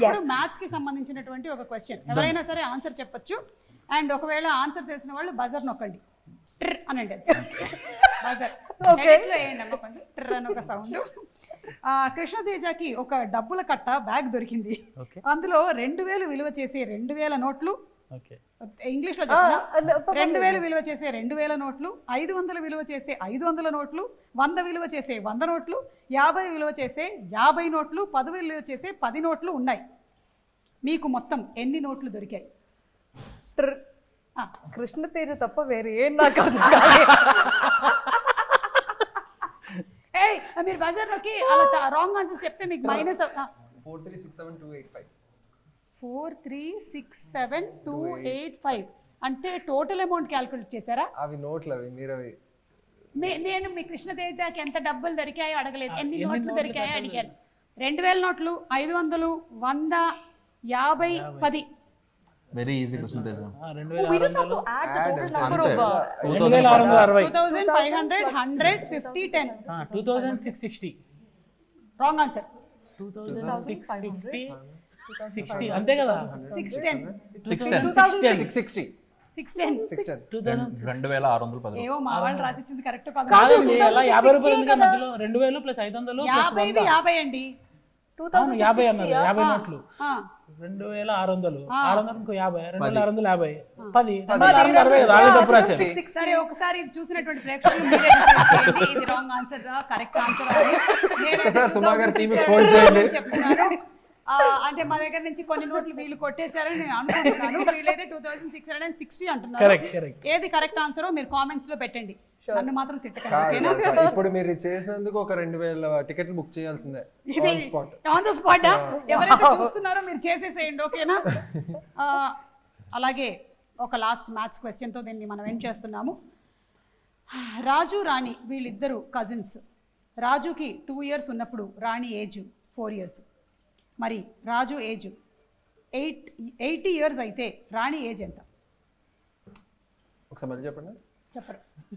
ఇప్పుడు మ్యాథ్స్ కి సంబంధించినటువంటి ఒక క్వశ్చన్ ఎవరైనా సరే ఆన్సర్ చెప్పొచ్చు అండ్ ఒకవేళ ఆన్సర్ తెలిసిన వాళ్ళు బజర్ నొక్కండి ట్ర్ అనండి బజర్ లో వేయండి అమ్మ కొంచెం ట్ర్ అని ఒక సౌండ్ కృష్ణతేజకి ఒక డబ్బుల కట్ట బ్యాగ్ దొరికింది Okay. అందులో రెండు వేలు విలువ చేసే రెండు వేల నోట్లు ఓకే ఇంగ్లీష్ లో ఆ, చెప్పిన అద- పర్వాలేదు. రెండు వేలు విలువ చేసే రెండు వేల నోట్లు ఐదు వందల విలువ చేసే ఐదు వందల నోట్లు వంద విలువ చేసే వంద నోట్లు యాభై విలువ చేసే యాభై నోట్లు పది విలువ చేసే పది నోట్లు ఉన్నాయి మీకు మొత్తం ఎన్ని నోట్లు దొరికాయి ట్ర్- ఆ, కృష్ణ తేజ తప్ప వేరే ఏం నాకు అర్థం కాలేదు. ఏయ్ మీరు బజార్ నొక్కి అలా రాంగ్ ఆన్సర్స్ చెప్తే మీకు minus four three six seven two eight five four three six seven two eight five అంటే టోటల్ అమౌంట్ క్యాల్కులేట్ చేశారా అవి నోట్లు అవి మీరు అవి మే- నేను మీ కృష్ణతేజకి ఎంత డబ్బులు దొరికాయో అడగలేదు ఎన్ని ఎన్ని నోట్లు నోట్లు దొరికాయో అడిగాను రెండు వేల నోట్లు ఐదు వందలు వంద యాభై పది వెరీ ఈజీ క్వశ్చన్ తేజ రెండు We వేల just have to add the total number అంతే. of uh, రెండు వేల ఆరు వందల అరవై two thousand five hundred hundred fifty ten two thousand six sixty wrong answer two thousand six fifty sixty అంతే కదా six ten six ten six sixty six ten six ten two thousand రెండు వేల ఆరు వందల పది ఏవో మా వాళ్ళు రాసిచ్చింది కరెక్ట్ కాదు కాదండి అలా యాభై రూపాయలు ఎందుకు మధ్యలో రెండు వేలు ప్లస్ ఐదు వందలు plus యాభైది వంద. యాభై అండి అవును, యాభై అన్నారు యాభై నోట్లు ఆ, రెండు వేల ఆరు వందలు ఆరు వందలు ఇంకో యాభై రెండు వేల ఆరు వందలు యాభై పది రెండు వేల ఆరు వందల అరవై కదా ఆల్రెడీ తప్పు రాశారు సరే ఒకసారి ఇది చూసినటువంటి ప్రేక్షకులు మీరే decide చేయండి. ఇది రాంగ్ ఆన్సర్ కరెక్ట్ ఆన్సర్ ఒకసారి సుమా గారి team కి phone చేయండి. చెప్తున్నాను ఆ, అంటే మా దగ్గర నుంచి కొన్ని నోట్లు వీళ్ళు కొట్టేశారని నేను అనుకుంటున్నాను వీళ్ళైతే two thousand six hundred and sixty అంటున్నారు కరెక్ట్ కరెక్ట్ ఏది కరెక్ట్ ఆన్సరో మీరు కామెంట్స్ లో పెట్టండి నన్ను మాత్రం తిట్టకండి కాదు, ఓకేనా కాదు. ఇప్పుడు మీరు ఇది చేసినందుకు ఒక రెండు వేల టికెట్లు బుక్ చేయాల్సిందే ఇది on spot on the spot ఎవరైతే చూస్తున్నారో మీరు చేసేసేయండి ఓకేనా ఆ, అలాగే ఒక లాస్ట్ మ్యాథ్స్ క్వశ్చన్తో దీన్ని మనం ఎండ్ చేస్తున్నాము రాజు రాణి వీళ్ళిద్దరు కజిన్స్ రాజుకి టూ ఇయర్స్ ఉన్నప్పుడు రాణి ఏజ్ ఫోర్ ఇయర్స్ మరి Raju age eight eighty years అయితే రాణి ఏజ్ ఎంత ఒకసారి మళ్ళీ చెప్పండి చెప్పరు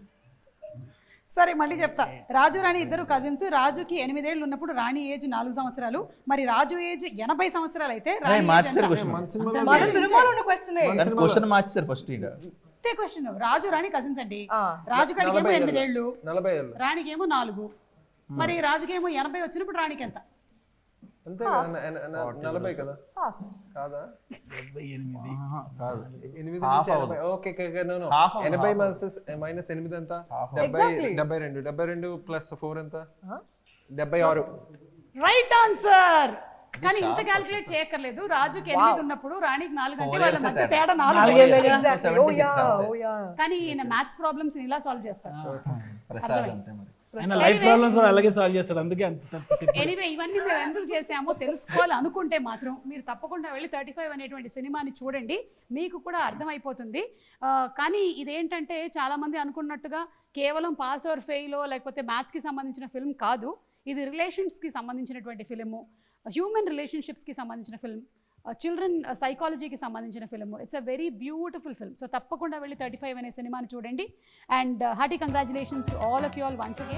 సరే మళ్ళీ చెప్తా రాజు రాణి ఇద్దరు కజిన్స్ రాజుకి ఎనిమిదేళ్ళు ఉన్నప్పుడు రాణి ఏజ్ నాలుగు సంవత్సరాలు మరి రాజు ఏజ్ ఎనభై సంవత్సరాలు అయితే రాణి ఏజ్ మార్చారు ఎంత? క్వశ్చన్ మన సినిమాలో మన సినిమాలో ఉన్న క్వశ్చన్ క్వశ్చన్ మార్చారు ఫస్ట్ ఇక అంతే క్వశ్చన్ రాజు రాణి కజిన్స్ అండి ఆ. రాజు కడిగేమో నలభై ఏళ్ళు. ఎనిమిదేళ్ళు నలభై ఏళ్ళు రాణికేమో నాలుగు మరి రాజుకేమో ఎనభై వచ్చినప్పుడు రాణికి ఎంత అంతే కదా న- న- న- నలభై కదా కాదా డెబ్బై ఎనిమిది కాదు ఎనిమిది Half నుంచి అవ్వదు. ఎనభై okay okay, okay, no, no. Half అవ్వదు, ఎనభై half మైనస్ మైనస్ ఎనిమిది ఎంత డెబ్బై డెబ్బై రెండు డెబ్బై రెండు ప్లస్ ఫోర్ ఎంత డెబ్బై ఆరు రైట్ ఆన్సర్ కానీ ఇంత క్యాల్కులేట్ చేయక్కర్లేదు రాజుకి ఎనిమిది ఉన్నప్పుడు రాణికి నాలుగు అంటే వాళ్ళ మధ్య తేడా నాలుగు నాలుగేళ్ళే కదా. Exactly oh yeah oh yeah కానీ ఈయన మ్యాథ్స్ ప్రాబ్లమ్స్ ఇలా సాల్వ్ చేస్తారు ప్రసాద్ అంతే మరి ఆయన లైఫ్ ప్రాబ్లమ్స్ కూడా అలాగే సాల్వ్ చేస్తాడు అందుకే అంత తప్పు ఎనీవే ఇవన్నీ మేము ఎందుకు చేసామో తెలుసుకోవాలి అనుకుంటే మాత్రం మీరు తప్పకుండా వెళ్ళి థర్టీ ఫైవ్ అనేటువంటి సినిమాని చూడండి మీకు కూడా అర్థమైపోతుంది ఆ, కానీ ఇదేంటంటే చాలామంది అనుకున్నట్టుగా కేవలం పాస్ ఆర్ ఫెయిలో లేకపోతే మ్యాథ్స్కి సంబంధించిన ఫిల్మ్ కాదు ఇది రిలేషన్స్కి సంబంధించినటువంటి ఫిలిము హ్యూమన్ రిలేషన్షిప్స్కి సంబంధించిన ఫిల్మ్ చిల్డ్రన్ సైకాలజీకి సంబంధించిన film it's a very beautiful film so తప్పకుండా వెళ్ళి థర్టీ ఫైవ్ అనే సినిమాని చూడండి and hearty congratulations to all of you all once again